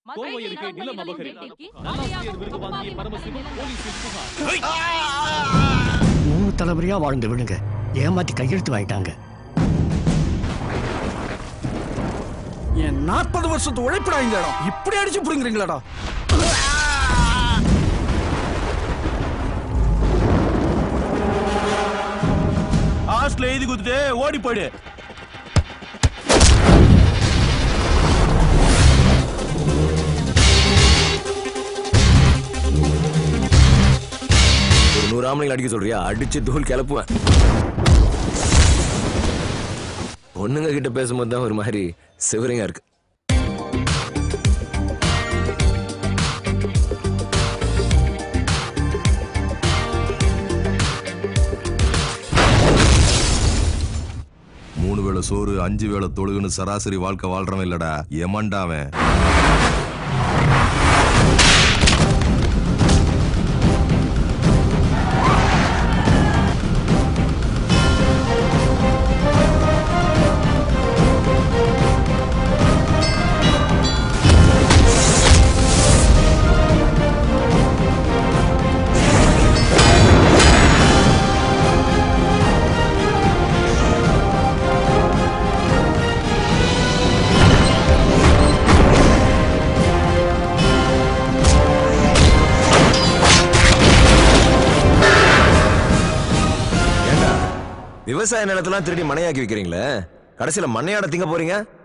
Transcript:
கோவை அருகே நிலம் அபகரிப்பு நல்லாசிரியர் விருது வாங்கிய பரமசிவம் போலீசில் புகார் மூணு தலைமுறையா வாழ்ந்து விடுங்க ஏமாத்தி கையெழுத்து வாங்கிட்டாங்க என் நாற்பது வருஷத்து உழைப்புடா இந்த இடம் இப்படி அடிச்சு புடுங்குறீங்களாடா ஹாஸ்டல் எழுதி கொடுத்துட்டு ஓடி போயிடு ஒரு நூறு ஆம்பளைங்களை அடிக்க சொல்றியா அடிச்சு தூள் கிளப்புவேன் பொண்ணுங்க கிட்ட பேசும்போது தான் ஒரு மாதிரி சிவரிங்கா இருக்கு மூணு வேளை சோறு அஞ்சு வேளை தொழுகுன்னு சராசரி வாழ்க்கை வாழ்றவன் இல்லடா எமண்டாவன் ஏண்டா விவசாய நிலத்தெல்லாம் திருடி மனையாக்கி வைக்கிறீங்களே கடைசியில மண்ணையாட திங்க போறீங்க